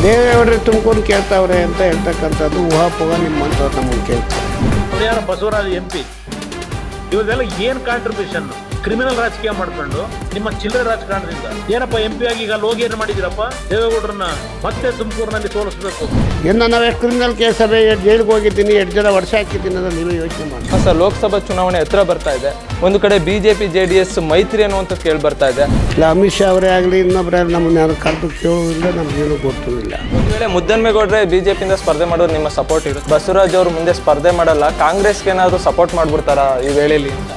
ದೇವೇಗೌಡರು ತುಮಕೂರು ಕೇಳ್ತಾವ್ರೆ ಅಂತ ಹೇಳ್ತಕ್ಕಂಥದ್ದು ಊಹಾಪೋಹ ನಿಮ್ಮಂಥವ್ರು ನಮ್ಮನ್ನು ಕೇಳ್ತಾರೆ ಅವ್ರು ಯಾರೋ ಬಸವರಾಜ್ ಎಂ ಪಿ ಇವ್ರದೆಲ್ಲ ಏನ್ ಕಾಂಟ್ರಿಬ್ಯೂಷನ್ ಕ್ರಿಮಿನಲ್ ರಾಜಕೀಯ ಮಾಡ್ಕೊಂಡು ನಿಮ್ಮ ಚಿಲ್ಲರೆ ರಾಜಕಾರಣದಿಂದ ಏನಪ್ಪ ಎಂ ಪಿ ಆಗಿ ಈಗ ಅಲ್ಲಿ ಹೋಗಿ ಏನ್ ಮಾಡಿದಿರಪ್ಪ ದೇವೇಗೌಡರನ್ನ ಮತ್ತೆ ತುಮಕೂರಿನಲ್ಲಿ ಸೋಲಿಸಬೇಕು ಇನ್ನು ನಾವು ಎಷ್ಟು ಕ್ರಿಮಿನಲ್ ಕೇಸ್ ಅವೆ ಎಷ್ಟು ಜೈಲಿಗೆ ಹೋಗಿದ್ದೀನಿ ಎಷ್ಟು ಜನ ವರ್ಷ ಹಾಕಿದ್ದೀನಿ ಅನ್ನೋದು ನೀವೇ ಯೋಚನೆ ಮಾಡಿ ಹಾಂ ಸರ್ ಲೋಕಸಭಾ ಚುನಾವಣೆ ಹತ್ರ ಬರ್ತಾ ಇದೆ ಒಂದು ಕಡೆ ಬಿಜೆಪಿ ಜೆ ಡಿ ಎಸ್ ಮೈತ್ರಿ ಅನ್ನುವಂಥದ್ದು ಕೇಳಿ ಬರ್ತಾ ಇದೆ ಇಲ್ಲ ಅಮಿತ್ ಶಾ ಅವರೇ ಆಗಲಿ ಇನ್ನೊಬ್ಬರೇ ನಮ್ಮನ್ನ ಯಾರು ಕರೆದು ಕೇಳೋದಿಲ್ಲ ನಮಗೇನು ಗೊತ್ತೂ ಇಲ್ಲ ಒಂದು ವೇಳೆ ಮುದ್ದನ್ಮೇಗೌಡ್ರೆ ಬಿಜೆಪಿಯಿಂದ ಸ್ಪರ್ಧೆ ಮಾಡೋದು ನಿಮ್ಮ ಸಪೋರ್ಟ್ ಇರುತ್ತೆ ಬಸವರಾಜ್ ಅವರು ಮುಂದೆ ಸ್ಪರ್ಧೆ ಮಾಡಲ್ಲ ಕಾಂಗ್ರೆಸ್ಗೆ ಏನಾದರೂ ಸಪೋರ್ಟ್ ಮಾಡ್ಬಿಡ್ತಾರಾ ಈ ವೇಳೆಯಲ್ಲಿ ಅಂತ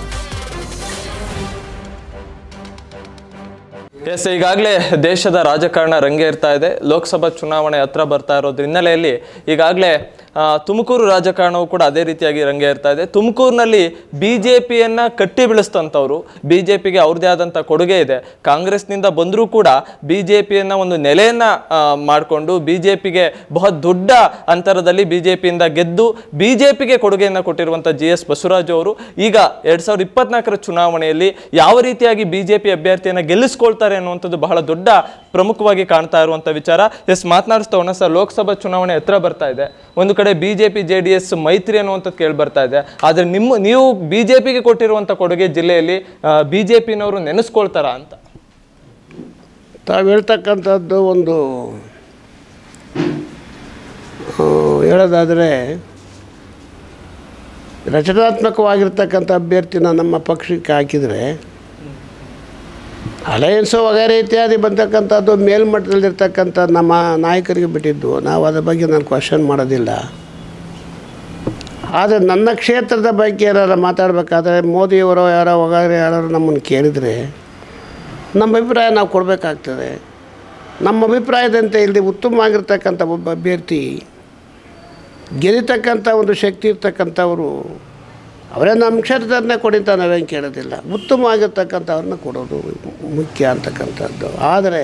ಎಸ್ ಈಗಾಗಲೇ ದೇಶದ ರಾಜಕಾರಣ ರಂಗೇರ್ತಾ ಇದೆ ಲೋಕಸಭಾ ಚುನಾವಣೆ ಹತ್ರ ಬರ್ತಾ ಇರೋದ್ರ ಹಿನ್ನೆಲೆಯಲ್ಲಿ ಈಗಾಗಲೇ ಆ, ತುಮಕೂರು ರಾಜಕಾರಣವು ಕೂಡ ಅದೇ ರೀತಿಯಾಗಿ ರಂಗೇರ್ತಾ ಇದೆ ತುಮಕೂರಿನಲ್ಲಿ ಬಿ ಜೆ ಪಿಯನ್ನು ಕಟ್ಟಿ ಬೆಳೆಸ್ತಂಥವ್ರು ಬಿ ಜೆ ಪಿಗೆ ಅವ್ರದ್ದೇ ಆದಂಥ ಕೊಡುಗೆ ಇದೆ ಕಾಂಗ್ರೆಸ್ನಿಂದ ಬಂದರೂ ಕೂಡ ಬಿ ಜೆ ಪಿಯನ್ನು ಒಂದು ನೆಲೆಯನ್ನು ಮಾಡಿಕೊಂಡು ಬಿ ಜೆ ಪಿಗೆ ಬಹಳ ದೊಡ್ಡ ಅಂತರದಲ್ಲಿ ಬಿ ಜೆ ಪಿಯಿಂದ ಗೆದ್ದು ಬಿ ಜೆ ಪಿಗೆ ಕೊಡುಗೆಯನ್ನು ಕೊಟ್ಟಿರುವಂಥ ಜಿ ಎಸ್ ಬಸವರಾಜ್ ಅವರು ಈಗ ಎರಡು ಸಾವಿರದ ಇಪ್ಪತ್ನಾಲ್ಕರ ಚುನಾವಣೆಯಲ್ಲಿ ಯಾವ ರೀತಿಯಾಗಿ ಬಿ ಜೆ ಪಿ ಅಭ್ಯರ್ಥಿಯನ್ನು ಗೆಲ್ಲಿಸ್ಕೊಳ್ತಾರೆ ಅನ್ನುವಂಥದ್ದು ಬಹಳ ದೊಡ್ಡ ಪ್ರಮುಖವಾಗಿ ಕಾಣ್ತಾ ಇರುವಂಥ ವಿಚಾರ ಎಸ್ ಮಾತನಾಡಿಸ್ತಾ ಹೋಗೋಣ ಸರ್ ಲೋಕಸಭಾ ಚುನಾವಣೆ ಹತ್ರ ಬರ್ತಾ ಇದೆ ಒಂದು ಕಡೆ B J P J D S ಮೈತ್ರಿ ಅನ್ನುವಂಥದ್ದು ಕೇಳಿ ಬರ್ತಾ ಇದೆ ಆದರೆ ನಿಮ್ಮ ನೀವು ಬಿ ಜೆ ಪಿಗೆ ಕೊಟ್ಟಿರುವಂಥ ಕೊಡುಗೆ ಜಿಲ್ಲೆಯಲ್ಲಿ ಬಿ ಜೆ ಪಿನವರು ನೆನೆಸ್ಕೊಳ್ತಾರಾ ಅಂತ ತಾವು ಹೇಳ್ತಕ್ಕಂಥದ್ದು ಒಂದು ಆ, ಹೇಳೋದಾದರೆ ರಚನಾತ್ಮಕವಾಗಿರ್ತಕ್ಕಂಥ ಅಭ್ಯರ್ಥಿನ ನಮ್ಮ ಪಕ್ಷಕ್ಕೆ ಹಾಕಿದರೆ ಅಲಯನ್ಸು ವಗೈರೆ ಇತ್ಯಾದಿ ಬಂತಕ್ಕಂಥದ್ದು ಮೇಲ್ಮಟ್ಟದಲ್ಲಿರ್ತಕ್ಕಂಥ ನಮ್ಮ ನಾಯಕರಿಗೆ ಬಿಟ್ಟಿದ್ದು ನಾವು ಅದ್ರ ಬಗ್ಗೆ ನಾನು ಕ್ವಶನ್ ಮಾಡೋದಿಲ್ಲ ಆದರೆ ನನ್ನ ಕ್ಷೇತ್ರದ ಬಗ್ಗೆ ಏನಾರು ಮಾತಾಡಬೇಕಾದ್ರೆ ಮೋದಿಯವರೋ ಯಾರೋ ವಗೈರೆ ಯಾರೋ ನಮ್ಮನ್ನು ಕೇಳಿದರೆ ನಮ್ಮ ಅಭಿಪ್ರಾಯ ನಾವು ಕೊಡಬೇಕಾಗ್ತದೆ ನಮ್ಮ ಅಭಿಪ್ರಾಯದಂತೆ ಇಲ್ಲಿ ಉತ್ತಮವಾಗಿರ್ತಕ್ಕಂಥ ಒಬ್ಬ ಅಭ್ಯರ್ಥಿ ಗೆದಿತಕ್ಕಂಥ ಒಂದು ಶಕ್ತಿ ಇರ್ತಕ್ಕಂಥವರು ಅವರೇ ನಮ್ಮ ಕ್ಷೇತ್ರದನ್ನೇ ಕೊಡಿ ಅಂತ ನಾವೇನು ಕೇಳೋದಿಲ್ಲ ಉತ್ತಮವಾಗಿರ್ತಕ್ಕಂಥವ್ರನ್ನ ಕೊಡೋದು ಮುಖ್ಯ ಅಂತಕ್ಕಂಥದ್ದು ಆದರೆ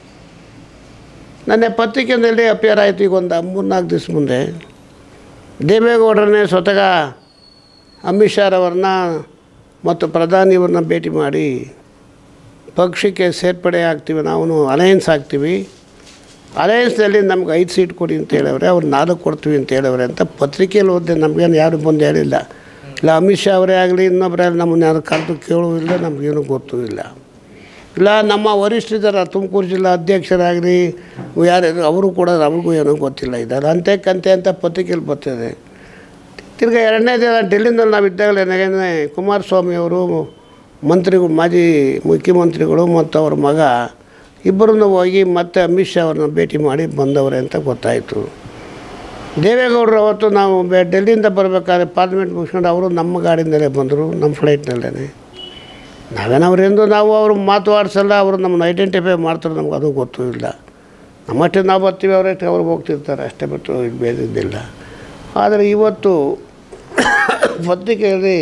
ನನ್ನ ಪತ್ರಿಕೆಯಲ್ಲಿ ಅಪಿಯರ್ ಆಯಿತು ಈಗ ಒಂದು ಮೂರ್ನಾಲ್ಕು ದಿವಸ ಮುಂದೆ ದೇವೇಗೌಡರನ್ನೇ ಸ್ವತಃ ಅಮಿತ್ ಶಾರವ್ರನ್ನ ಮತ್ತು ಪ್ರಧಾನಿಯವ್ರನ್ನ ಭೇಟಿ ಮಾಡಿ ಪಕ್ಷಕ್ಕೆ ಸೇರ್ಪಡೆ ಆಗ್ತೀವಿ ನಾವು ಅಲಯನ್ಸ್ ಆಗ್ತೀವಿ ಅಲಯನ್ಸ್ನಲ್ಲಿ ನಮ್ಗೆ ಐದು ಸೀಟ್ ಕೊಡಿ ಅಂತ ಹೇಳವ್ರೆ ಅವ್ರು ನಾಲ್ಕು ಕೊಡ್ತೀವಿ ಅಂತ ಹೇಳವ್ರೆ ಅಂತ ಪತ್ರಿಕೆಯಲ್ಲಿ ಓದಿದೆ ನಮಗೇನು ಯಾರು ಬಂದು ಹೇಳಿಲ್ಲ ಇಲ್ಲ ಅಮಿತ್ ಶಾ ಅವರೇ ಆಗಲಿ ಇನ್ನೊಬ್ಬರೇ ನಮ್ಮನ್ನ ಯಾರು ಕರೆದು ಕೇಳುವುದಿಲ್ಲ ನಮಗೇನು ಗೊತ್ತೂ ಇಲ್ಲ ಇಲ್ಲ ನಮ್ಮ ವರಿಷ್ಠರಿದ್ದಾರೆ ತುಮಕೂರು ಜಿಲ್ಲಾ ಅಧ್ಯಕ್ಷರಾಗಲಿ ಯಾರು ಅವರು ಕೂಡ ಅವ್ರಿಗೂ ಏನೂ ಗೊತ್ತಿಲ್ಲ ಇದ್ದಾರೆ ಅಂತೆ ಕಂತೆ ಅಂತ ಪತ್ರಿಕೆಯಲ್ಲಿ ಬರ್ತಿದೆ ತಿರ್ಗಿ ಎರಡನೇ ದಿನ ಡೆಲ್ಲಿನಲ್ಲಿ ನಾವು ಇದ್ದಾಗಲೇ ಕುಮಾರಸ್ವಾಮಿ ಅವರು ಮಂತ್ರಿಗಳು ಮಾಜಿ ಮುಖ್ಯಮಂತ್ರಿಗಳು ಮತ್ತು ಅವ್ರ ಮಗ ಇಬ್ಬರನ್ನು ಹೋಗಿ ಮತ್ತೆ ಅಮಿತ್ ಶಾ ಅವ್ರನ್ನ ಭೇಟಿ ಮಾಡಿ ಬಂದವ್ರೆ ಅಂತ ಗೊತ್ತಾಯಿತು ದೇವೇಗೌಡರು ಅವತ್ತು ನಾವು ಬೆ ಡೆಲ್ಲಿಯಿಂದ ಬರಬೇಕಾದ್ರೆ ಪಾರ್ಲಿಮೆಂಟ್ ಮುಗಿಸ್ಕೊಂಡು ಅವರು ನಮ್ಮ ಗಾಡಿಯಿಂದಲೇ ಬಂದರು ನಮ್ಮ ಫ್ಲೈಟ್ನಲ್ಲೇ ನಾವೇನು ಅವರೆಂದು ನಾವು ಅವರು ಮಾತು ಆಡಿಸಲ್ಲ ಅವರು ನಮ್ಮನ್ನು ಐಡೆಂಟಿಫೈ ಮಾಡ್ತಾರೆ ನಮ್ಗೆ ಅದು ಗೊತ್ತೂ ಇಲ್ಲ ನಮ್ಮಷ್ಟೇ ನಾವು ಬರ್ತೀವಿ ಅವರಷ್ಟೇ ಅವ್ರಿಗೆ ಹೋಗ್ತಿರ್ತಾರೆ ಅಷ್ಟೇ ಬಿಟ್ಟು ಇದು ಬೇದಿದ್ದಿಲ್ಲ ಆದರೆ ಇವತ್ತು ಪತ್ರಿಕೆಯಲ್ಲಿ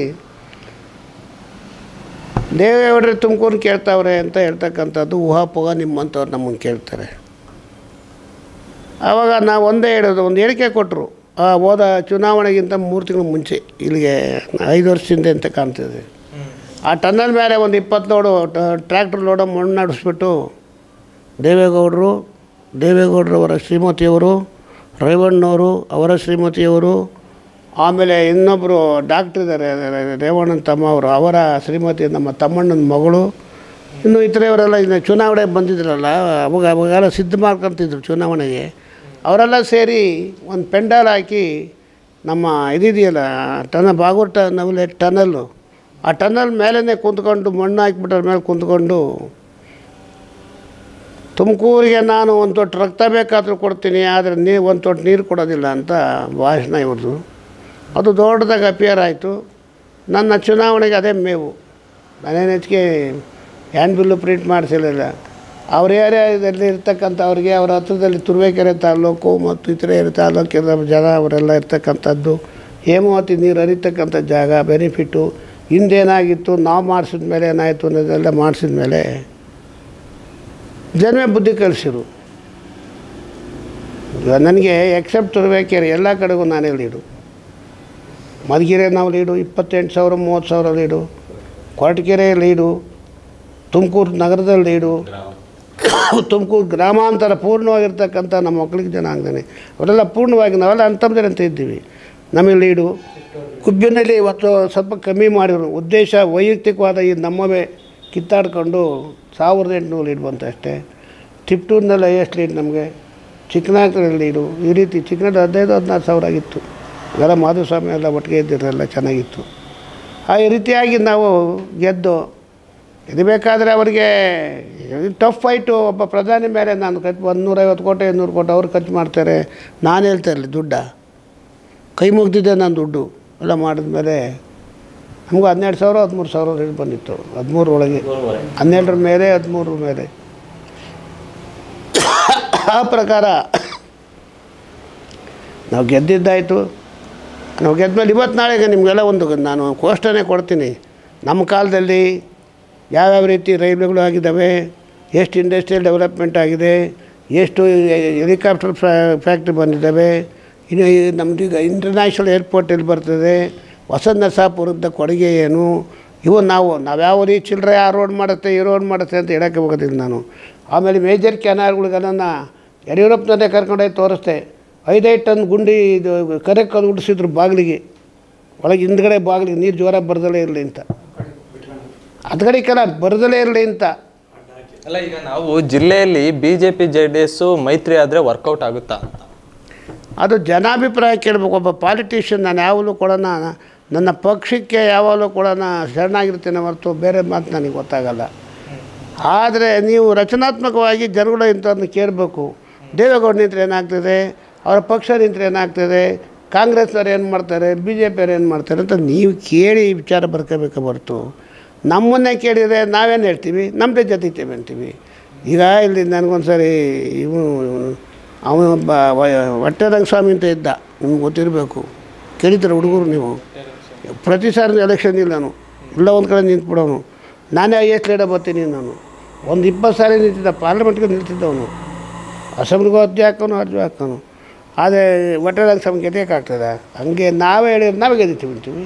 ದೇವೇಗೌಡರು ತುಮಕೂರು ಕೇಳ್ತಾವ್ರೆ ಅಂತ ಹೇಳ್ತಕ್ಕಂಥದ್ದು ಊಹಾಪೋಹ ನಿಮ್ಮಂಥವ್ರು ನಮ್ಮನ್ನು ಕೇಳ್ತಾರೆ ಆವಾಗ ನಾವು ಒಂದೇ ಹೇಳೋದು ಒಂದು ಹೇಳಿಕೆ ಕೊಟ್ಟರು ಆ ಹೋದ ಚುನಾವಣೆಗಿಂತ ಮೂರು ತಿಂಗಳು ಮುಂಚೆ ಇಲ್ಲಿಗೆ ಐದು ವರ್ಷದಿಂದ ಅಂತ ಕಾಣ್ತಿದೆ ಆ ಟನ್ನಲ್ ಮೇಲೆ ಒಂದು ಇಪ್ಪತ್ತು ಲೋಡು ಟ್ರ್ಯಾಕ್ಟರ್ ಲೋಡ ಮಣ್ಣು ನಡೆಸ್ಬಿಟ್ಟು ದೇವೇಗೌಡರು ದೇವೇಗೌಡರವರ ಶ್ರೀಮತಿಯವರು ರೇವಣ್ಣವರು ಅವರ ಶ್ರೀಮತಿಯವರು ಆಮೇಲೆ ಇನ್ನೊಬ್ಬರು ಡಾಕ್ಟ್ರ್ ಇದ್ದಾರೆ ರೇವಣ್ಣನ ತಮ್ಮ ಅವರು ಅವರ ಶ್ರೀಮತಿ ನಮ್ಮ ತಮ್ಮಣ್ಣನ ಮಗಳು ಇನ್ನು ಇತರೆಯವರೆಲ್ಲ ಇನ್ನು ಚುನಾವಣೆಗೆ ಬಂದಿದ್ರಲ್ಲ ಅವಾಗ ಅವಾಗೆಲ್ಲ ಸಿದ್ಧ ಮಾಡ್ಕೊತಿದ್ರು ಚುನಾವಣೆಗೆ ಅವರೆಲ್ಲ ಸೇರಿ ಒಂದು ಪೆಂಡಾಲ್ ಹಾಕಿ ನಮ್ಮ ಇದಿದೆಯಲ್ಲ ಟನ ಬಾಗೂರ್ ಟ ನವಲೆ ಟನಲ್ಲು ಆ ಟನಲ್ ಮೇಲೇ ಕುಂತ್ಕೊಂಡು ಮಣ್ಣು ಹಾಕಿಬಿಟ್ರ ಮೇಲೆ ಕುಂತ್ಕೊಂಡು ತುಮಕೂರಿಗೆ ನಾನು ಒಂದು ತೊಟ್ಟು ರಕ್ತ ಬೇಕಾದರೂ ಕೊಡ್ತೀನಿ ಆದರೆ ನೀ ಒಂದು ತೊಟ್ಟು ನೀರು ಕೊಡೋದಿಲ್ಲ ಅಂತ ಭಾಷಣ ಇವ್ರದ್ದು ಅದು ದೊಡ್ಡದಾಗಿ ಅಪಿಯರ್ ಆಯಿತು ನನ್ನ ಚುನಾವಣೆಗೆ ಅದೇ ಮೇವು ನಾನೇನು ಹೆಚ್ಚಿಗೆ ಹ್ಯಾಂಡ್ ಬಿಲ್ಲು ಪ್ರಿಂಟ್ ಮಾಡಿಸಿರಲಿಲ್ಲ ಅವ್ರ ಏರಿಯಾದಲ್ಲಿ ಇರ್ತಕ್ಕಂಥ ಅವ್ರಿಗೆ ಅವರ ಹತ್ರದಲ್ಲಿ ತುರುವೇಕೆರೆ ತಾಲೂಕು ಮತ್ತು ಇತರೆ ತಾಲೂಕಿನ ಜನ ಅವರೆಲ್ಲ ಇರ್ತಕ್ಕಂಥದ್ದು ಹೇಮಾವತಿ ನೀರು ಹರಿತಕ್ಕಂಥ ಜಾಗ ಬೆನಿಫಿಟ್ಟು ಹಿಂದೇನಾಗಿತ್ತು ನಾವು ಮಾಡಿಸಿದ ಮೇಲೆ ಏನಾಯಿತು ಅನ್ನೋದೆಲ್ಲ ಮಾಡಿಸಿದ ಮೇಲೆ ಜನವೇ ಬುದ್ಧಿ ಕಲಿಸಿರು ಈಗ ನನಗೆ ಎಕ್ಸೆಪ್ಟ್ ತುರುವೇಕೆರೆ ಎಲ್ಲ ಕಡೆಗೂ ನಾನೇ ಲೀಡು ಮಧುಗಿರೆ ನಾವು ಲೀಡು ಇಪ್ಪತ್ತೆಂಟು ಸಾವಿರ ಮೂವತ್ತು ಸಾವಿರ ಲೀಡು ಕೊರಟಗೆರೆ ಲೀಡು ತುಮಕೂರು ನಗರದಲ್ಲಿ ಲೀಡು ತುಮಕೂರು ಗ್ರಾಮಾಂತರ ಪೂರ್ಣವಾಗಿರ್ತಕ್ಕಂಥ ನಮ್ಮ ಮಕ್ಕಳಿಗೆ ಜನಾಂಗನೇ ಅವರೆಲ್ಲ ಪೂರ್ಣವಾಗಿ ನಾವೆಲ್ಲ ಅಂತಂದ್ರೆ ಅಂತ ಇದ್ದೀವಿ ನಮಗೆ ಲೀಡು ಕುಬ್ಬಿನಲ್ಲಿ ಇವತ್ತು ಸ್ವಲ್ಪ ಕಮ್ಮಿ ಮಾಡಿದ್ರು ಉದ್ದೇಶ ವೈಯಕ್ತಿಕವಾದ ಈ ನಮ್ಮವೇ ಕಿತ್ತಾಡ್ಕೊಂಡು ಸಾವಿರದ ಎಂಟುನೂರು ಲೀಡ್ ಬಂತು ಅಷ್ಟೇ ತಿಪ್ಟೂರಿನಲ್ಲಿ ಹೈಯೆಸ್ಟ್ ಲೀಡ್ ನಮಗೆ ಚಿಕ್ಕನಾಗ್ತದಲ್ಲಿ ಲೀಡು ಈ ರೀತಿ ಚಿಕ್ಕನಾಗ ಹದಿನೈದು ಹದಿನಾರು ಸಾವಿರ ಆಗಿತ್ತು ಎಲ್ಲ ಮಾಧುಸ್ವಾಮಿ ಎಲ್ಲ ಒಟ್ಟಿಗೆ ಇದ್ದಿರಲ್ಲ ಚೆನ್ನಾಗಿತ್ತು ಆ ರೀತಿಯಾಗಿ ನಾವು ಗೆದ್ದು ಇದು ಬೇಕಾದರೆ ಅವರಿಗೆ ಟಫ್ ಫೈಟು ಒಬ್ಬ ಪ್ರಧಾನಿ ಮೇಲೆ ನಾನು ಖರ್ಚು ಒಂದು ನೂರೈವತ್ತು ಕೋಟಿ ಇನ್ನೂರು ಕೋಟಿ ಅವ್ರು ಖರ್ಚು ಮಾಡ್ತಾರೆ ನಾನು ಹೇಳ್ತಾ ಇರಲಿ ದುಡ್ಡ ಕೈ ಮುಗ್ದಿದ್ದೆ ನಾನು ದುಡ್ಡು ಎಲ್ಲ ಮಾಡಿದ್ಮೇಲೆ ನಮಗೂ ಹನ್ನೆರಡು ಸಾವಿರ ಹದಿಮೂರು ಸಾವಿರ ರೇಟ್ ಬಂದಿತ್ತು ಹದಿಮೂರು ಒಳಗೆ ಹನ್ನೆರಡರ ಮೇಲೆ ಹದಿಮೂರರ ಮೇಲೆ ಆ ಪ್ರಕಾರ ನಾವು ಗೆದ್ದಿದ್ದಾಯಿತು ನಾವು ಗೆದ್ಮೇಲೆ ಇವತ್ತು ನಾಳೆಗೆ ನಿಮಗೆಲ್ಲ ಒಂದು ನಾನು ಕೋಷ್ಟನೇ ಕೊಡ್ತೀನಿ ನಮ್ಮ ಕಾಲದಲ್ಲಿ ಯಾವ್ಯಾವ ರೀತಿ ರೈಲ್ವೆಗಳು ಆಗಿದ್ದಾವೆ ಎಷ್ಟು ಇಂಡಸ್ಟ್ರಿಯಲ್ ಡೆವಲಪ್ಮೆಂಟ್ ಆಗಿದೆ ಎಷ್ಟು ಹೆಲಿಕಾಪ್ಟರ್ ಫ್ಯಾಕ್ಟ್ರಿ ಬಂದಿದ್ದಾವೆ ಇನ್ನು ಈ ನಮ್ಮದು ಈಗ ಇಂಟರ್ನ್ಯಾಷನಲ್ ಏರ್ಪೋರ್ಟ್ ಎಲ್ಲಿ ಬರ್ತದೆ ಹೊಸ ನಸಾಪುರದ ಕೊಡುಗೆ ಏನು ಇವು ನಾವು ನಾವ್ಯಾವ ರೀತಿ ಚಿಲ್ಲರೆ ಆ ರೋಡ್ ಮಾಡುತ್ತೆ ಈ ರೋಡ್ ಮಾಡುತ್ತೆ ಅಂತ ಹೇಳೋಕ್ಕೆ ಹೋಗೋದಿಲ್ಲ ನಾನು ಆಮೇಲೆ ಮೇಜರ್ ಕ್ಯಾನಾಲ್ಗಳಿಗೆಲ್ಲ ಯಡಿಯೂರಪ್ಪನನ್ನೇ ಕರ್ಕೊಂಡೋಗಿ ತೋರಿಸ್ದೆ ಐದೈದು ಟನ್ ಗುಂಡಿ ಇದು ಕರೆಕ್ಟ್ ಅದು ಉಡಿಸಿದ್ರು ಬಾಗಿಲಿಗೆ ಒಳಗೆ ಹಿಂದ್ಗಡೆ ಬಾಗಿಲಿಗೆ ನೀರು ಜೋರಾಗಿ ಬರ್ದಲೇ ಇರಲಿ ಅಂತ ಅದ್ಗಡೆಗೆಲ್ಲ ಬರ್ದಲೇ ಇರಲಿ ಅಂತ ಅಲ್ಲ ಈಗ ನಾವು ಜಿಲ್ಲೆಯಲ್ಲಿ ಬಿಜೆಪಿ ಜೆ ಡಿ ಎಸ್ ಮೈತ್ರಿ ಆದ್ರೆ ವರ್ಕೌಟ್ ಆಗುತ್ತಾ ಅಂತ ಅದು ಜನಾಭಿಪ್ರಾಯ ಕೇಳಬೇಕು ಒಬ್ಬ ಪಾಲಿಟಿಷಿಯನ್ ನಾನು ಯಾವಾಗಲೂ ಕೂಡ ನನ್ನ ಪಕ್ಷಕ್ಕೆ ಯಾವಾಗಲೂ ಕೂಡ ಶರಣಾಗಿರ್ತೀನಿ ಹೊರತು ಬೇರೆ ಮಾತು ನನಗೆ ಗೊತ್ತಾಗಲ್ಲ ಆದರೆ ನೀವು ರಚನಾತ್ಮಕವಾಗಿ ಜನಗಳು ಇಂಥವ್ರನ್ನ ಕೇಳಬೇಕು ದೇವೇಗೌಡ ನಿಂತ್ರೆ ಏನಾಗ್ತದೆ ಅವರ ಪಕ್ಷ ನಿಂತ್ರೆ ಏನಾಗ್ತದೆ ಕಾಂಗ್ರೆಸ್ನವ್ರು ಏನು ಮಾಡ್ತಾರೆ ಬಿ ಜೆ ಪಿಯವ್ರು ಏನು ಮಾಡ್ತಾರೆ ಅಂತ ನೀವು ಕೇಳಿ ವಿಚಾರ ಬರ್ಕೋಬೇಕು ಹೊರತು ನಮ್ಮನ್ನೇ ಕೇಳಿದರೆ ನಾವೇನು ಹೇಳ್ತೀವಿ ನಮ್ಮದೇ ಜೊತೆತೇವೆ ಅಂತೀವಿ ಈಗ ಇಲ್ಲಿ ನನಗೊಂದು ಸರಿ ಇವನು ಅವನೊಬ್ಬ ಹೊಟ್ಟೆರಂಗ ಸ್ವಾಮಿ ಅಂತ ಇದ್ದ ನಿಮ್ಗೆ ಗೊತ್ತಿರಬೇಕು ಕೇಳಿದ್ರೆ ಹುಡುಗರು ನೀವು ಪ್ರತಿ ಸಾರಿ ಎಲೆಕ್ಷನ್ ಇಲ್ಲ ನಾನು ಇಲ್ಲ ಒಂದು ಕಡೆ ನಿಂತ್ಬಿಡೋನು ನಾನೇ ಹೈಯೆಸ್ಟ್ ಲೀಡರ್ ಬರ್ತೀನಿ ನಾನು ಒಂದು ಇಪ್ಪತ್ತು ಸಾರಿ ನಿಂತಿದ್ದ ಪಾರ್ಲಿಮೆಂಟ್ಗೆ ನಿಲ್ತಿದ್ದವನು ಅಸೆಂಬ್ಲಿಗೂ ಅರ್ಜಿ ಹಾಕೋನು ಅರ್ಜಿ ಹಾಕೋನು ಆದರೆ ಹೊಟ್ಟೆರಂಗ ಸ್ವಾಮಿ ಗೆದ್ದಕ್ಕಾಗ್ತದೆ ಹಂಗೆ ನಾವೇ ಹೇಳಿದ್ರೆ ನಾವೇ ಗೆದ್ದಿತೀವಿ ಅಂತೀವಿ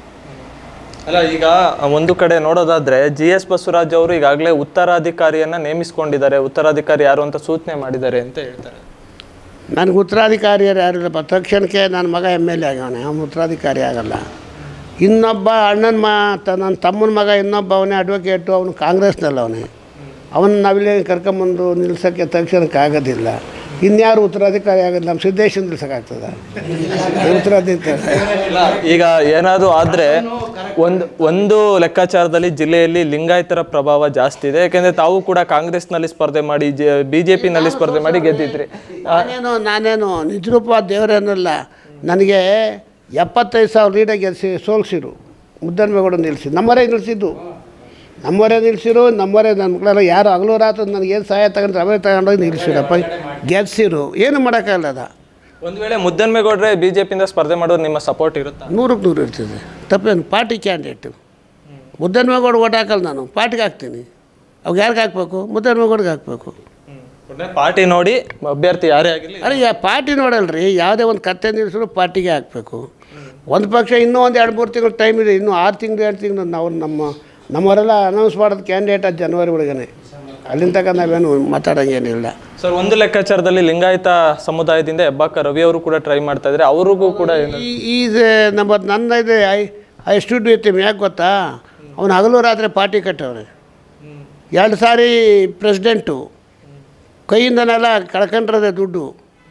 ಅಲ್ಲ ಈಗ ಒಂದು ಕಡೆ ನೋಡೋದಾದ್ರೆ ಜಿ ಎಸ್ ಬಸವರಾಜ್ ಅವರು ಈಗಾಗಲೇ ಉತ್ತರಾಧಿಕಾರಿಯನ್ನ ನೇಮಿಸಿಕೊಂಡಿದ್ದಾರೆ ಉತ್ತರಾಧಿಕಾರಿ ಯಾರು ಅಂತ ಸೂಚನೆ ಮಾಡಿದ್ದಾರೆ ಅಂತ ಹೇಳ್ತಾರೆ ನನಗೆ ಉತ್ತರಾಧಿಕಾರಿಯರು ಯಾರಿಲ್ಲಪ್ಪ ತಕ್ಷಣಕ್ಕೆ ನನ್ನ ಮಗ ಎಮ್ ಎಲ್ ಎ ಆಗ್ಯಾವನೆ ಅವನು ಉತ್ತರಾಧಿಕಾರಿ ಆಗಲ್ಲ ಇನ್ನೊಬ್ಬ ಅಣ್ಣನ ಮ ತ ನನ್ನ ತಮ್ಮನ ಮಗ ಇನ್ನೊಬ್ಬ ಅವನೇ ಅಡ್ವೊಕೇಟು ಅವನು ಕಾಂಗ್ರೆಸ್ನಲ್ಲಿ ಅವನೇ ಅವನ್ನ ನಾವಿಲ್ಲೇ ಕರ್ಕೊಂಬಂದು ನಿಲ್ಸೋಕ್ಕೆ ತಕ್ಷಣಕ್ಕೆ ಆಗೋದಿಲ್ಲ ಇನ್ಯಾರು ಉತ್ತರಾಧಿಕಾರಿ ಆಗೋದು ನಮ್ಮ ಸಿದ್ದೇಶನ್ ನಿಲ್ಸೋಕ್ಕಾಗ್ತದ ಉತ್ತರಾಧಿಕಾರಿ ಈಗ ಏನಾದರೂ ಆದ್ರೆ ಒಂದು ಒಂದು ಲೆಕ್ಕಾಚಾರದಲ್ಲಿ ಜಿಲ್ಲೆಯಲ್ಲಿ ಲಿಂಗಾಯತರ ಪ್ರಭಾವ ಜಾಸ್ತಿ ಇದೆ ಯಾಕೆಂದ್ರೆ ತಾವು ಕೂಡ ಕಾಂಗ್ರೆಸ್ನಲ್ಲಿ ಸ್ಪರ್ಧೆ ಮಾಡಿ ಬಿಜೆಪಿನಲ್ಲಿ ಸ್ಪರ್ಧೆ ಮಾಡಿ ಗೆದ್ದಿದ್ರಿ ನಾನೇನು ನಾನೇನು ನಿಜರೂಪ ದೇವರೇನಲ್ಲ ನನಗೆ ಎಪ್ಪತ್ತೈದು ಸಾವಿರ ಲೀಡರ್ ಗೆಲ್ಲಿಸಿ ಸೋಲ್ಸಿರು ಮುದ್ದನ್ಮೇಗೌಡ ನಿಲ್ಲಿಸಿ ನಮ್ಮವರೇ ನಿಲ್ಲಿಸಿದ್ದು ನಮ್ಮವರೇ ನಿಲ್ಲಿಸಿರು ನಮ್ಮವರೇ ನನ್ನ ಮಕ್ಕಳೆಲ್ಲ ಯಾರು ಹಗಲು ರಾತ್ರಿ ನನಗೆ ಏನು ಸಹಾಯ ತಗೊಂಡ್ರೆ ಅವರೇ ತಗೊಂಡೋಗಿ ನಿಲ್ಲಿಸಿರಪ್ಪ ಗೆಲ್ಸಿರು ಏನು ಮಾಡೋಕ್ಕಾಗಲ್ಲ ಅದ ಒಂದ್ ವೇಳೆ ಮುದ್ದನ್ಮೇಗೌಡ್ರೆ ಬಿಜೆಪಿಯಿಂದ ಸ್ಪರ್ಧೆ ಮಾಡೋದು ನಿಮ್ಮ ಸಪೋರ್ಟ್ ಇರುತ್ತಾ ನೂರಕ್ಕೆ ನೂರು ಇರ್ತದೆ ತಪ್ಪೇನು ಪಾರ್ಟಿ ಕ್ಯಾಂಡಿಡೇಟು ಮುದ್ದನ್ಮೇಗೌಡ ಓಟ್ ಹಾಕಲ್ಲ ನಾನು ಪಾರ್ಟಿಗೆ ಹಾಕ್ತೀನಿ ಅವಾಗ ಯಾರಿಗೆ ಹಾಕ್ಬೇಕು ಮುದ್ದನ್ಮೇಗೌಡ್ಗೆ ಹಾಕಬೇಕು ಪಾರ್ಟಿ ನೋಡಿ ಅಭ್ಯರ್ಥಿ ಯಾರೇ ಆಗಿರಲಿ ಅರೆ ಯಾ ಪಾರ್ಟಿ ನೋಡಲ್ರಿ ಯಾವುದೇ ಒಂದು ಕತ್ತೆ ನಿಲ್ಲಿಸಿದ್ರು ಪಾರ್ಟಿಗೆ ಹಾಕಬೇಕು ಒಂದು ಪಕ್ಷ ಇನ್ನೂ ಒಂದು ಎರಡು ಮೂರು ತಿಂಗಳು ಟೈಮ್ ಇದೆ ಇನ್ನೂ ಆರು ತಿಂಗಳು ಎರಡು ತಿಂಗಳು ನಾವು ನಮ್ಮ ನಮ್ಮವರೆಲ್ಲ ಅನೌನ್ಸ್ ಮಾಡೋದು ಕ್ಯಾಂಡಿಡೇಟ್ ಅದು ಜನವರಿ ಒಳಗನೆ ಅಲ್ಲಿಂದ ತನಕ ನಾವೇನು ಮಾತಾಡೋಂಗೇನಿಲ್ಲ ಸರ್ ಒಂದು ಲೆಕ್ಕಾಚಾರದಲ್ಲಿ ಲಿಂಗಾಯತ ಸಮುದಾಯದಿಂದ ಹೆಬ್ಬಾಕ ರವಿ ಅವರು ಕೂಡ ಟ್ರೈ ಮಾಡ್ತಾ ಇದ್ದಾರೆ ಅವ್ರಿಗೂ ಕೂಡ ಏನು ಈ ಈಸ್ ನಮ್ಮ ನನ್ನ ಇದೆ ಐ ಐ ಸ್ಟುಡ್ ವಿತ್ ಯಾಕೆ ಗೊತ್ತಾ ಅವನು ಹಗಲು ರಾತ್ರಿ ಪಾರ್ಟಿ ಕಟ್ಟವ್ರೆ ಎರಡು ಸಾರಿ ಪ್ರೆಸಿಡೆಂಟು ಕೈಯಿಂದನೆಲ್ಲ ಕಳ್ಕೊಂಡ್ರದೆ ದುಡ್ಡು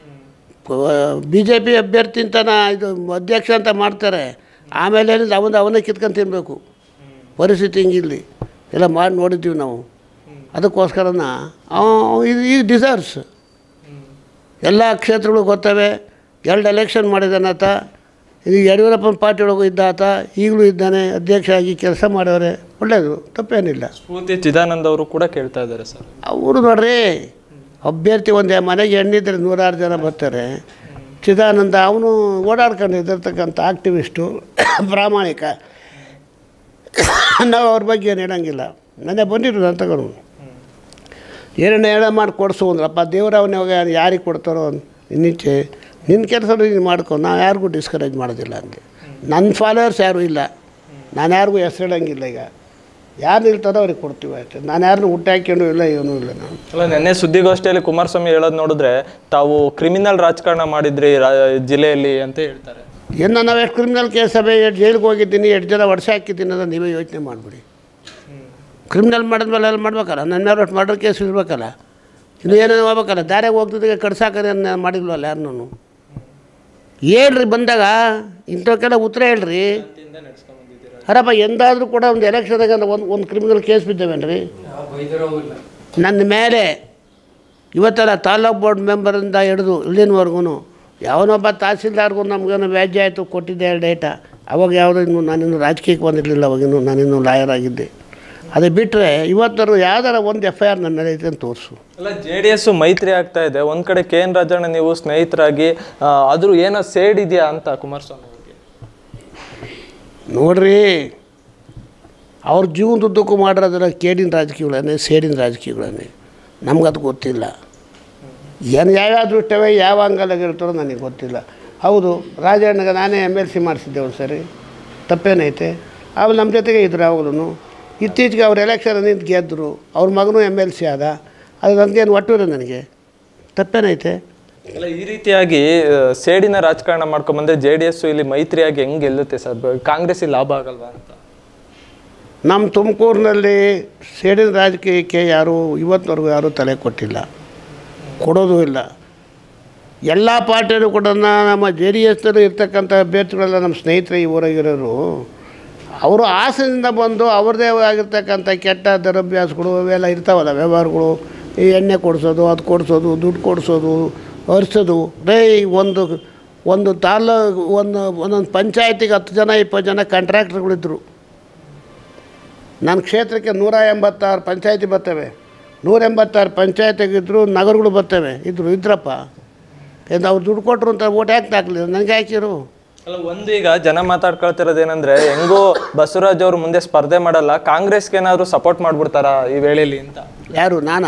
ಬಿ ಜೆ ಪಿ ಅಭ್ಯರ್ಥಿ ಅಂತನ ಇದು ಅಧ್ಯಕ್ಷ ಅಂತ ಮಾಡ್ತಾರೆ ಆಮೇಲೆ ಏನಿಲ್ಲ ಅವನು ಅವನ್ನೇ ಕಿತ್ಕೊಂಡು ತಿನ್ನಬೇಕು ಪರಿಸ್ಥಿತಿ ಹಿಂಗಿಲ್ಲಿ ಎಲ್ಲ ಮಾಡಿ ನೋಡಿದ್ದೀವಿ ನಾವು ಅದಕ್ಕೋಸ್ಕರನ ಇದು ಈ ಡಿಸರ್ವ್ಸ್ ಎಲ್ಲ ಕ್ಷೇತ್ರಗಳು ಗೊತ್ತವೆ ಎರಡು ಎಲೆಕ್ಷನ್ ಮಾಡಿದಾನಾತ ಇದು ಯಡಿಯೂರಪ್ಪನ ಪಾರ್ಟಿ ಒಳಗೂ ಇದ್ದ ಆತ ಈಗಲೂ ಇದ್ದಾನೆ ಅಧ್ಯಕ್ಷ ಆಗಿ ಕೆಲಸ ಮಾಡವ್ರೆ ಒಳ್ಳೆಯದು ತಪ್ಪೇನಿಲ್ಲ ಸ್ಫೂರ್ತಿ ಚಿದಾನಂದ್ ಅವರು ಕೂಡ ಕೇಳ್ತಾ ಇದ್ದಾರೆ ಸರ್ ಅವರು ನೋಡ್ರಿ ಅಭ್ಯರ್ಥಿ ಒಂದೇ ಮನೆಗೆ ಹೆಣ್ಣಿದ್ರೆ ನೂರಾರು ಜನ ಬರ್ತಾರೆ ಚಿದಾನಂದ ಅವನು ಓಡಾಡ್ಕೊಂಡು ಇದ್ದಿರ್ತಕ್ಕಂಥ ಆಕ್ಟಿವಿಸ್ಟು ಪ್ರಾಮಾಣಿಕ ನಾವು ಅವ್ರ ಬಗ್ಗೆ ಏನು ಹೇಳಂಗಿಲ್ಲ ನನಗೆ ಬಂದಿರೋದು ಅಂತ ತಗೊಂಡು ಏನೇನು ಹೇಳ ಮಾಡಿ ಕೊಡಿಸು ಅಂದ್ರಪ್ಪ ದೇವ್ರು ಅವನಿಗೆ ಯಾರಿಗೆ ಕೊಡ್ತಾರೋ ಇನ್ನೀಚೆ ನಿನ್ನ ಕೆಲಸ ನೀನು ಮಾಡ್ಕೊ ನಾವು ಯಾರಿಗೂ ಡಿಸ್ಕರೇಜ್ ಮಾಡೋದಿಲ್ಲ ಅಂದೆ ನನ್ನ ಫಾಲೋವರ್ಸ್ ಯಾರೂ ಇಲ್ಲ ನಾನು ಯಾರಿಗೂ ಹೆಸರು ಹೇಳಂಗಿಲ್ಲ ಈಗ ಯಾರು ನಿಲ್ತಾರೋ ಅವ್ರಿಗೆ ಕೊಡ್ತೀವಿ ಅಷ್ಟೇ ನಾನು ಯಾರನ್ನೂ ಹುಟ್ಟಿ ಹಾಕ್ಕೊಂಡು ಇಲ್ಲ ಇವನು ಇಲ್ಲ ನಾನು ಅಲ್ಲ ನಿನ್ನೆ ಸುದ್ದಿಗೋಷ್ಠಿಯಲ್ಲಿ ಕುಮಾರಸ್ವಾಮಿ ಹೇಳೋದು ನೋಡಿದ್ರೆ ತಾವು ಕ್ರಿಮಿನಲ್ ರಾಜಕಾರಣ ಮಾಡಿದ್ರಿ ರಾ- ಜಿಲ್ಲೆಯಲ್ಲಿ ಅಂತ ಹೇಳ್ತಾರೆ ಏನು ನಾವು ಎಷ್ಟು ಕ್ರಿಮಿನಲ್ ಕೇಸ್ ಅವೆ ಎಷ್ಟು ಜೈಲಿಗೆ ಹೋಗಿದ್ದೀನಿ ಎಷ್ಟು ಜನ ವರ್ಷ ಹಾಕಿದ್ದೀನಿ ಅಂತ ನೀವೇ ಯೋಚನೆ ಮಾಡಿಬಿಡಿ ಕ್ರಿಮಿನಲ್ ಮಾಡಿದ್ಮೇಲೆ ಎಲ್ಲ ಮಾಡ್ಬೇಕಲ್ಲ ನನ್ನ ಅಷ್ಟು ಮರ್ಡರ್ ಕೇಸ್ ಇರ್ಬೇಕಲ್ಲ ಇನ್ನು ಏನೇನು ಹೋಗ್ಬೇಕಲ್ಲ ದಾರ್ಯಾಗ ಹೋಗ್ತಿದ್ದಾಗ ಕಡ್ಸಾಕರೆ ಮಾಡಿಲ್ವಲ್ಲ ಯಾರನ್ನೂ ಹೇಳ್ರಿ ಬಂದಾಗ ಇಂಥವಕ್ಕೆಲ್ಲ ಉತ್ತರ ಹೇಳ್ರಿ ಅರಪ್ಪ ಎಂದಾದರೂ ಕೂಡ ಒಂದು ಎಲೆಕ್ಷನ್ದಾಗ ಒಂದು ಒಂದು ಕ್ರಿಮಿನಲ್ ಕೇಸ್ ಬಿದ್ದೇವೇನ್ರಿ ನನ್ನ ಮೇಲೆ ಇವತ್ತೆಲ್ಲ ತಾಲೂಕು ಬೋರ್ಡ್ ಮೆಂಬರಿಂದ ಹಿಡಿದು ಇಲ್ಲಿನವರೆಗೂ ಯಾವನೊಬ್ಬ ತಹಸೀಲ್ದಾರ್ಗೂ ನಮಗೇನೋ ವ್ಯಾಜ್ಯ ಆಯಿತು ಕೊಟ್ಟಿದ್ದೆ ಡೇಟಾ ಅವಾಗ ಯಾವುದೋ ಇನ್ನು ನಾನಿನ್ನು ರಾಜಕೀಯಕ್ಕೆ ಬಂದಿರಲಿಲ್ಲ ಅವಾಗಿನ್ನು ನಾನಿನ್ನು ಲಾಯರ್ ಆಗಿದ್ದೆ ಅದು ಬಿಟ್ಟರೆ ಇವತ್ತರು ಯಾವ್ದಾರ ಒಂದು ಎಫ್ ಐ ಆರ್ ನನ್ನ ಮೇಲೆ ಐತೆ ಅಂತ ತೋರಿಸು ಅಲ್ಲ ಜೆ ಡಿ ಎಸ್ ಮೈತ್ರಿ ಆಗ್ತಾ ಇದೆ ಒಂದ್ ಕಡೆ ಕೆ ಎನ್ ರಾಜಣ್ಣ ನೀವು ಸ್ನೇಹಿತರಾಗಿ ಆ, ಆದ್ರೂ ಏನೋ ಸೇಡ್ ಇದೆಯಾ ಅಂತ ಕುಮಾರಸ್ವಾಮಿ ಅವ್ರಿಗೆ ನೋಡ್ರಿ ಅವ್ರ ಜೀವನದುದ್ದಕ್ಕೂ ಮಾಡಿರೋದೆಲ್ಲ ಕೇಡಿನ ರಾಜಕೀಯಗಳನ್ನೇ ಸೇಡಿನ ರಾಜಕೀಯಗಳನ್ನೇ ನಮ್ಗದು ಗೊತ್ತಿಲ್ಲ ಏನು ಯಾವ್ಯಾವ ದೃಷ್ಟವೇ ಯಾವ ಅಂಗಲಾಗಿರ್ತಾರೋ ನನಗೆ ಗೊತ್ತಿಲ್ಲ ಹೌದು ರಾಜಣ್ಣಗೆ ನಾನೇ ಎಮ್ ಎಲ್ ಸಿ ಮಾಡಿಸಿದ್ದೆ ಒಂದು ಸರಿ ತಪ್ಪೇನೈತೆ ಅವ್ರು ನಮ್ಮ ಜೊತೆಗೆ ಇದ್ರು ಅವಾಗಲೂ ಇತ್ತೀಚೆಗೆ ಅವ್ರು ಎಲೆಕ್ಷನ್ ನಿಂತು ಗೆದ್ದರು ಅವ್ರ ಮಗನೂ ಎಮ್ ಎಲ್ ಸಿ ಆದ ಅದು ನನಗೇನು ಒಟ್ಟು ನನಗೆ ತಪ್ಪೇನೈತೆ ಅಲ್ಲ ಈ ರೀತಿಯಾಗಿ ಆ, ಸೇಡಿನ ರಾಜಕಾರಣ ಮಾಡ್ಕೊಂಬಂದ್ರೆ ಜೆ ಡಿ ಎಸ್ ಇಲ್ಲಿ ಮೈತ್ರಿಯಾಗಿ ಹೆಂಗ್ ಗೆಲ್ಲುತ್ತೆ ಸರ್ ಕಾಂಗ್ರೆಸ್ಸಿಗೆ ಲಾಭ ಆಗಲ್ವಾ ಅಂತ ನಮ್ಮ ತುಮಕೂರಿನಲ್ಲಿ ಸೇಡಿನ ರಾಜಕೀಯಕ್ಕೆ ಯಾರೂ ಇವತ್ತಿನವರೆಗೂ ಯಾರೂ ತಲೆ ಕೊಟ್ಟಿಲ್ಲ ಕೊಡೋದು ಇಲ್ಲ ಎಲ್ಲ ಪಾರ್ಟಿಯಲ್ಲೂ ಕೂಡ ನಮ್ಮ ಜೆ ಡಿ ಎಸ್ನಲ್ಲಿ ಇರ್ತಕ್ಕಂಥ ಅಭ್ಯರ್ಥಿಗಳೆಲ್ಲ ನಮ್ಮ ಸ್ನೇಹಿತರೆ ಈ ಊರಾಗಿರೋರು ಅವರು ಆಸೆಯಿಂದ ಬಂದು ಅವ್ರದ್ದೇ ಆಗಿರ್ತಕ್ಕಂಥ ಕೆಟ್ಟ ದುರಭ್ಯಾಸಗಳು ಅವೆಲ್ಲ ಇರ್ತಾವಲ್ಲ ವ್ಯವಹಾರಗಳು ಈ ಎಣ್ಣೆ ಕೊಡಿಸೋದು ಅದು ಕೊಡಿಸೋದು ದುಡ್ಡು ಕೊಡಿಸೋದು ಹರಿಸೋದು ರೇ ಒಂದು ಒಂದು ತಾಲೂಕು ಒಂದು ಒಂದೊಂದು ಪಂಚಾಯತಿಗೆ ಹತ್ತು ಜನ ಇಪ್ಪತ್ತು ಜನ ಕಾಂಟ್ರಾಕ್ಟ್ರುಗಳಿದ್ದರು ನನ್ನ ಕ್ಷೇತ್ರಕ್ಕೆ ನೂರ ಎಂಬತ್ತಾರು ಪಂಚಾಯತಿ ಬರ್ತವೆ ನೂರ ಎಂಬತ್ತಾರು ಪಂಚಾಯತಿಗಿದ್ರು ನಗರಗಳು ಬರ್ತವೆ ಇದ್ರು ಇದ್ರಪ್ಪ ಎಂದು ಅವ್ರು ದುಡ್ಡು ಕೊಟ್ಟರು ಅಂತ ಓಟ್ ಯಾಕೆ ಹಾಕ್ಲಿಲ್ಲ ನನಗೆ ಹಾಕಿರು ಅಲ್ಲ ಒಂದು ಈಗ ಜನ ಮಾತಾಡ್ಕೊಳ್ತಿರೋದೇನಂದ್ರೆ ಹೆಂಗೋ ಬಸವರಾಜ್ ಅವರು ಮುಂದೆ ಸ್ಪರ್ಧೆ ಮಾಡಲ್ಲ ಕಾಂಗ್ರೆಸ್ಗೆ ಏನಾದ್ರು ಸಪೋರ್ಟ್ ಮಾಡ್ಬಿಡ್ತಾರಾ ಈ ವೇಳೆಯಲ್ಲಿ ಅಂತ ಯಾರು ನಾನಾ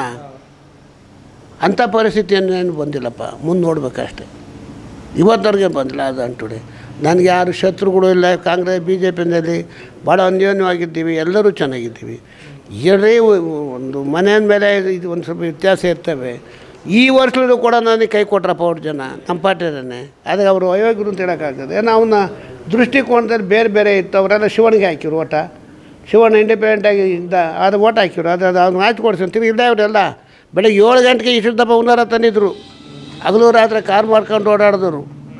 ಅಂಥ ಪರಿಸ್ಥಿತಿ ಏನು ಬಂದಿಲ್ಲಪ್ಪ ಮುಂದೆ ನೋಡ್ಬೇಕಷ್ಟೆ ಇವತ್ತವ್ರಿಗೆ ಬಂದಿಲ್ಲ ಅದು ಅಂಟುಡಿ ನನಗೆ ಯಾರು ಶತ್ರುಗಳು ಇಲ್ಲ ಕಾಂಗ್ರೆಸ್ ಬಿ ಜೆ ಪಿನಲ್ಲಿ ಭಾಳ ಅನ್ಯೋನ್ಯವಾಗಿದ್ದೀವಿ ಎಲ್ಲರೂ ಚೆನ್ನಾಗಿದ್ದೀವಿ ಎರಡೇ ಒಂದು ಮನೆಯ ಮೇಲೆ ಇದು ಒಂದು ಸ್ವಲ್ಪ ವ್ಯತ್ಯಾಸ ಇರ್ತವೆ ಈ ವರ್ಷದಲ್ಲೂ ಕೂಡ ನನಗೆ ಕೈ ಕೊಟ್ರಪ್ಪ ಅವ್ರ ಜನ ನಮ್ಮ ಪಾರ್ಟಿಯನ್ನೇ ಆದರೆ ಅವರು ಅಯೋಗ್ಯರು ಅಂತ ಹೇಳೋಕ್ಕಾಗ್ತದೆ ಏನೋ ಅವನ ದೃಷ್ಟಿಕೋನದಲ್ಲಿ ಬೇರೆ ಬೇರೆ ಇತ್ತು ಅವರೆಲ್ಲ ಶಿವನಿಗೆ ಹಾಕಿರು ಓಟ ಶಿವಣ್ಣ ಇಂಡಿಪೆಂಡೆಂಟಾಗಿ ಇದ್ದ ಅದು ಓಟ್ ಹಾಕಿರು ಅದು ಅದು ಅವ್ನು ಆಯ್ತು ಕೊಡ್ಸಿ ತಿರುಗಿ ಇಲ್ಲ ಅವರೆಲ್ಲ ಬೆಳಗ್ಗೆ ಏಳು ಗಂಟೆಗೆ ಇಷ್ಟು ದಪ್ಪ ಹುನ್ನಾರ ತಂದಿದ್ರು ಹಗಲು ರಾತ್ರಿ ಕಾರ್ ಮಾಡ್ಕೊಂಡು ಓಡಾಡಿದ್ರು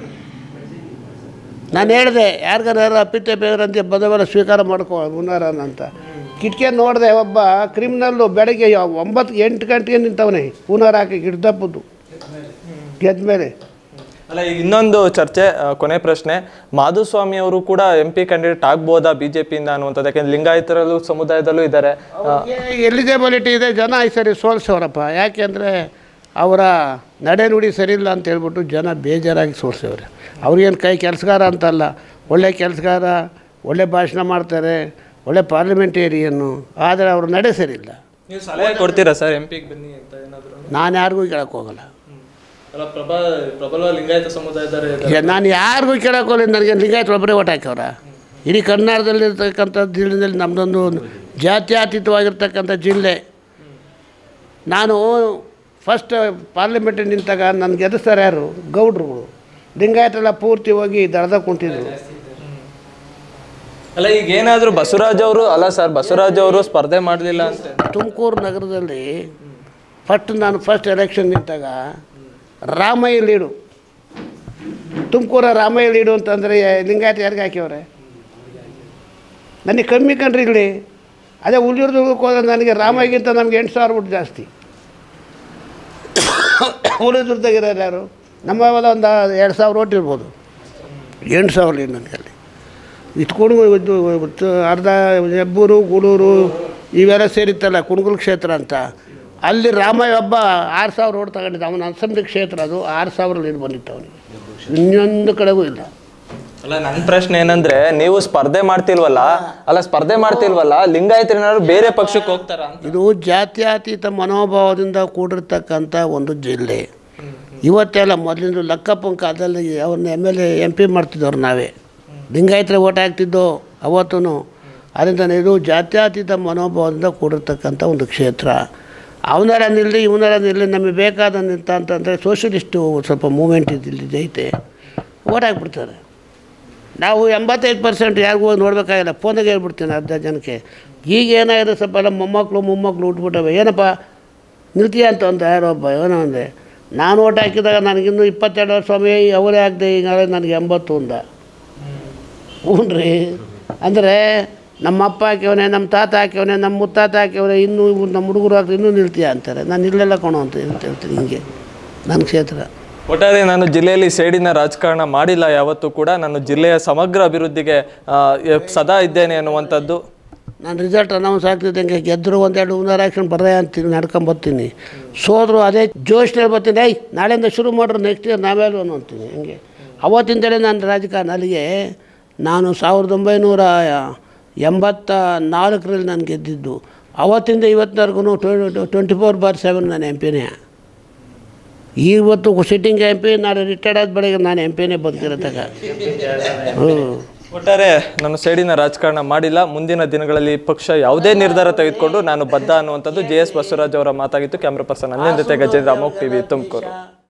ನಾನು ಹೇಳಿದೆ ಯಾರಿಗಾರ ಯಾರು ಅಪ್ಪಿತ್ತೆ ಬೇರಂತೆ ಬದವೆಲ್ಲ ಸ್ವೀಕಾರ ಮಾಡ್ಕೋ ಹುನ್ನಾರನ ಅಂತ ಕಿಟಕಿ ನೋಡಿದೆ ಒಬ್ಬ ಕ್ರಿಮಿನಲ್ಲು ಬೆಳಗ್ಗೆ ಯಾವ- ಒಂಬತ್ತು ಎಂಟು ಗಂಟೆಗೆ ನಿಂತವನೇ ಹುನ್ನಾರ ಹಾಕಿ ಗಿಡ್ದಪ್ಪದ್ದು ಗೆದ್ದ ಮೇಲೆ ಅಲ್ಲ ಈಗ ಇನ್ನೊಂದು ಚರ್ಚೆ ಆ, ಕೊನೆ ಪ್ರಶ್ನೆ ಮಾಧುಸ್ವಾಮಿ ಅವರು ಕೂಡ ಎಂ ಪಿ ಕ್ಯಾಂಡಿಡೇಟ್ ಆಗ್ಬೋದಾ ಬಿಜೆಪಿಯಿಂದ ಅನ್ನುವಂಥದ್ದು ಯಾಕೆಂದ್ರೆ ಲಿಂಗಾಯತರಲ್ಲೂ ಸಮುದಾಯದಲ್ಲೂ ಇದ್ದಾರೆ ಎಲಿಜಿಬಿಲಿಟಿ ಇದೆ ಜನ ಈ ಸರಿ ಸೋಲ್ಸವ್ರಪ್ಪ ಯಾಕೆಂದರೆ ಅವರ ನಡೆನುಡಿ ಸರಿಯಿಲ್ಲ ಅಂತ ಹೇಳ್ಬಿಟ್ಟು ಜನ ಬೇಜಾರಾಗಿ ಸೋಲ್ಸವ್ರೆ ಅವ್ರಿಗೇನು ಕೈ ಕೆಲಸಗಾರ ಅಂತಲ್ಲ ಒಳ್ಳೆ ಕೆಲಸಗಾರ ಒಳ್ಳೆ ಭಾಷಣ ಮಾಡ್ತಾರೆ ಒಳ್ಳೆ ಪಾರ್ಲಿಮೆಂಟೇರಿಯನ್ನು ಆದರೆ ಅವ್ರ ನಡೆ ಸರಿಯಿಲ್ಲ ನೀವು ಸಲಹೆ ಕೊಡ್ತೀರಾ ಸರ್ ಎಂ ಪಿಗೆ ಬನ್ನಿ ಅಂತ ಏನಾದರೂ ನಾನು ಯಾರಿಗೂ ಕೇಳಕ್ಕೆ ಹೋಗಲ್ಲ ಅಲ್ಲ ಪ್ರಬಲ ಪ್ರಬಲ ಲಿಂಗಾಯತ ಸಮುದಾಯದವರೇ ಈಗ ನಾನು ಯಾರಿಗೂ ಕೇಳಕ್ಕೆ ಹೋಗಲ್ಲ ನನಗೆ ಲಿಂಗಾಯತ್ ಒಬ್ಬರೇ ಓಟ್ ಹಾಕ್ಯವ್ರ ಇಡೀ ಕರ್ನಾಟಕದಲ್ಲಿರ್ತಕ್ಕಂಥ ಜಿಲ್ಲೆಯಲ್ಲಿ ನಮ್ಮದೊಂದು ಜಾತ್ಯತೀತವಾಗಿರ್ತಕ್ಕಂಥ ಜಿಲ್ಲೆ ನಾನು ಫಸ್ಟ್ ಪಾರ್ಲಿಮೆಂಟ್ ನಿಂತಾಗ ನನಗೆ ಎದುರಿಸ್ತಾರೆ ಯಾರು ಗೌಡ್ರುಗಳು ಲಿಂಗಾಯತೆಲ್ಲ ಪೂರ್ತಿ ಹೋಗಿ ದಳದ ಕುಂತಿದ್ರು ಅಲ್ಲ ಈಗ ಏನಾದರೂ ಬಸವರಾಜ್ ಅವರು ಅಲ್ಲ ಸರ್ ಬಸವರಾಜ್ ಅವರು ಸ್ಪರ್ಧೆ ಮಾಡಲಿಲ್ಲ ಅಂತ ತುಮಕೂರು ನಗರದಲ್ಲಿ ಫಸ್ಟ್ ನಾನು ಫಸ್ಟ್ ಎಲೆಕ್ಷನ್ ನಿಂತಾಗ ರಾಮಯ್ಯ ಲೀಡು ತುಮಕೂರ ರಾಮಯ್ಯ ಲೀಡು ಅಂತಂದರೆ ಲಿಂಗಾಯತ ಯಾರಿಗೆ ಹಾಕ್ಯವ್ರೆ ನನಗೆ ಕಮ್ಮಿ ಕಣ್ರಿ ಇಲ್ಲಿ ಅದೇ ಉಳಿಯೋರ್ದುರ್ಗಕ್ಕೆ ಹೋದ್ರೆ ನನಗೆ ರಾಮಯ್ಯಗಿಂತ ನಮ್ಗೆ ಎಂಟು ಸಾವಿರ ಬಿಟ್ಟು ಜಾಸ್ತಿ ಉಳಿದುರ್ದಾಗಿರೋರು ಯಾರು ನಮ್ಮ ಅವೆಲ್ಲ ಒಂದು ಎರಡು ಸಾವಿರ ಓಟ್ ಇರ್ಬೋದು ಎಂಟು ಸಾವಿರ ಇಲ್ಲ ನನಗೆ ಅಲ್ಲಿ ಇಟ್ಕೊಂಡು ಇದು ಇದು ಅರ್ಧ ಹೆಬ್ಬೂರು ಗೂಳೂರು ಇವೆಲ್ಲ ಸೇರಿತ್ತಲ್ಲ ಕುಣಗುಲ್ ಕ್ಷೇತ್ರ ಅಂತ ಅಲ್ಲಿ ರಾಮಯ್ಯ ಒಬ್ಬ ಆರು ಸಾವಿರ ಓಟ್ ತಗೊಂಡಿದ್ದ ಅವನ ಅಸೆಂಬ್ಲಿ ಕ್ಷೇತ್ರ ಅದು ಆರು ಸಾವಿರ ಲೀಡ್ ಬಂದಿತ್ತು ಅವನಿಗೆ ಇನ್ನೊಂದು ಕಡೆಗೂ ಇಲ್ಲ ಅಲ್ಲ ನನ್ನ ಪ್ರಶ್ನೆ ಏನಂದ್ರೆ ನೀವು ಸ್ಪರ್ಧೆ ಮಾಡ್ತಿಲ್ವಲ್ಲ ಅಲ್ಲ ಸ್ಪರ್ಧೆ ಮಾಡ್ತಿಲ್ವಲ್ಲ ಲಿಂಗಾಯತರೇನಾದ್ರು ಬೇರೆ ಪಕ್ಷಕ್ಕೆ ಹೋಗ್ತಾರ ಅಂತ ಇದು ಜಾತ್ಯತೀತ ಮನೋಭಾವದಿಂದ ಕೂಡಿರ್ತಕ್ಕಂಥ ಒಂದು ಜಿಲ್ಲೆ ಇವತ್ತೆಲ್ಲ ಮೊದಲಿಂದ ಲಕ್ಕಪ್ಪನ ಕಾಲದಲ್ಲಿ ಅವ್ರನ್ನ M L A M P ಮಾಡ್ತಿದ್ದವ್ರು ನಾವೇ ಲಿಂಗಾಯತರ ಓಟ್ ಹಾಕ್ತಿದ್ದೋ ಅವತ್ತೂ ಅದರಿಂದ ಇದು ಜಾತ್ಯತೀತ ಮನೋಭಾವದಿಂದ ಕೂಡಿರ್ತಕ್ಕಂಥ ಒಂದು ಕ್ಷೇತ್ರ ಅವನರ ನಿಲ್ಲಿ ಇವನರ ನಿಲ್ಲಿ ನಮಗೆ ಬೇಕಾದ ನಿಂತ ಅಂತಂದರೆ ಸೋಷಲಿಸ್ಟು ಸ್ವಲ್ಪ ಮೂಮೆಂಟ್ ಇದಿಲ್ಲಿ ಐತೆ ಓಟ್ ಹಾಕ್ಬಿಡ್ತಾರೆ ನಾವು ಎಂಬತ್ತೈದು ಪರ್ಸೆಂಟ್ ಯಾರಿಗೂ ಹೋಗಿ ನೋಡಬೇಕಾಗಿಲ್ಲ ಫೋನಾಗೆ ಹೇಳ್ಬಿಡ್ತೀನಿ ಅರ್ಧ ಜನಕ್ಕೆ ಈಗ ಏನಾಗಿದೆ ಸ್ವಲ್ಪ ಎಲ್ಲ ಮೊಮ್ಮಕ್ಕಳು ಮೊಮ್ಮಕ್ಕಳು ಉಟ್ಬಿಟ್ಟವೆ ಏನಪ್ಪ ನಿಲ್ತೀಯ ಅಂತ ಅಂತ ಯಾರೋ ಒಬ್ಬ ಏನೋ ಅಂದೆ ನಾನು ಓಟ್ ಹಾಕಿದಾಗ ನನಗಿನ್ನೂ ಇಪ್ಪತ್ತೆರಡು ವರ್ಷ ಸ್ವಾಮಿ ಅವರೇ ಆಗದೆ ಈಗ ನನಗೆ ಎಂಬತ್ತು ಅಂದ ಹ್ಞೂ ರೀ ಅಂದರೆ ನಮ್ಮ ಅಪ್ಪ ಹಾಕ್ಯವನೆ ನಮ್ಮ ತಾತ ಹಾಕ್ಯವನೆ ನಮ್ಮ ಮುತ್ತಾತ ಹಾಕ್ಯವನೆ ಇನ್ನೂ ಇವ್ರು ನಮ್ಮ ಹುಡುಗರು ಹಾಕಿ ಇನ್ನೂ ನಿಲ್ತೀಯ ಅಂತಾರೆ ನಾನು ಇಲ್ಲೆಲ್ಲ ಕೊಣೋ ಅಂತ ಅಂತ ಹೇಳ್ತೀನಿ ಹಿಂಗೆ ನನ್ನ ಕ್ಷೇತ್ರ ಒಟ್ಟಾರೆ ನಾನು ಜಿಲ್ಲೆಯಲ್ಲಿ ಸೇಡಿನ ರಾಜಕಾರಣ ಮಾಡಿಲ್ಲ ಯಾವತ್ತೂ ಕೂಡ ನಾನು ಜಿಲ್ಲೆಯ ಸಮಗ್ರ ಅಭಿವೃದ್ಧಿಗೆ ಆ, ಎ- ಸದಾ ಇದ್ದೇನೆ ಅನ್ನುವಂಥದ್ದು ನಾನು ರಿಸಲ್ಟ್ ಅನೌನ್ಸ್ ಆಗ್ತಿದ್ದಂಗೆ ಗೆದ್ದರು ಒಂದೆರಡು ಉನ್ನರ್ ಆಕ್ಷನ್ ಬರ್ದೆ ಅಂತೀನಿ ನಡ್ಕೊಂಬರ್ತೀನಿ ಸೋದರು ಅದೇ ಜೋಶ್ನಲ್ಲಿ ಬರ್ತೀನಿ ಐ ನಾಳೆಯಿಂದ ಶುರು ಮಾಡ್ರು ನೆಕ್ಸ್ಟ್ ಇಯರ್ ನಾವೇಲು ಅನ್ನೋ ಅಂತೀನಿ ಹಂಗೆ ಅವತ್ತಿಂದಲೇ ನಾನು ರಾಜಕಾರಣ ಅಲ್ಲಿಗೆ ನಾನು ಸಾವಿರದ ಒಂಬೈನೂರ ಎಂಬತ್ತ ನಾಲ್ಕರಲ್ಲಿ ನಾನು ಗೆದ್ದಿದ್ದು ಅವತ್ತಿಂದ ಇವತ್ತಿನವರೆಗೂ ಟ್ವೆಂಟಿ ಫೋರ್ ಬಾರ್ ಸೆವೆನ್ ನಾನು ಎಂ ಪಿನೇ ಇವತ್ತು ಸಿಟ್ಟಿಂಗ್ ಎಂ ಪಿ ನಾಳೆ ರಿಟೈರ್ಡ್ ಆದ ಬೆಳಗ್ಗೆ ನಾನು ಎಂ ಪಿನೇ ಬದುಕಿರತ್ತಾಗ ಹ್ಞೂ ಒಟ್ಟಾರೆ ನಾನು ಸೇಡಿನ ರಾಜಕಾರಣ ಮಾಡಿಲ್ಲ ಮುಂದಿನ ದಿನಗಳಲ್ಲಿ ಪಕ್ಷ ಯಾವುದೇ ನಿರ್ಧಾರ ತೆಗೆದುಕೊಂಡು ನಾನು ಬದ್ಧ ಅನ್ನುವಂಥದ್ದು ಜೆ ಎಸ್ ಬಸವರಾಜ್ ಅವರ ಮಾತಾಗಿತ್ತು ಕ್ಯಾಮ್ರಾ ಪರ್ಸನ್ ಅಲ್ಲಿಂದ ಜೊತೆ ಗಜೇಂದ್ರ ಅಮೋಕ್ ಟಿವಿ ತುಮಕೂರು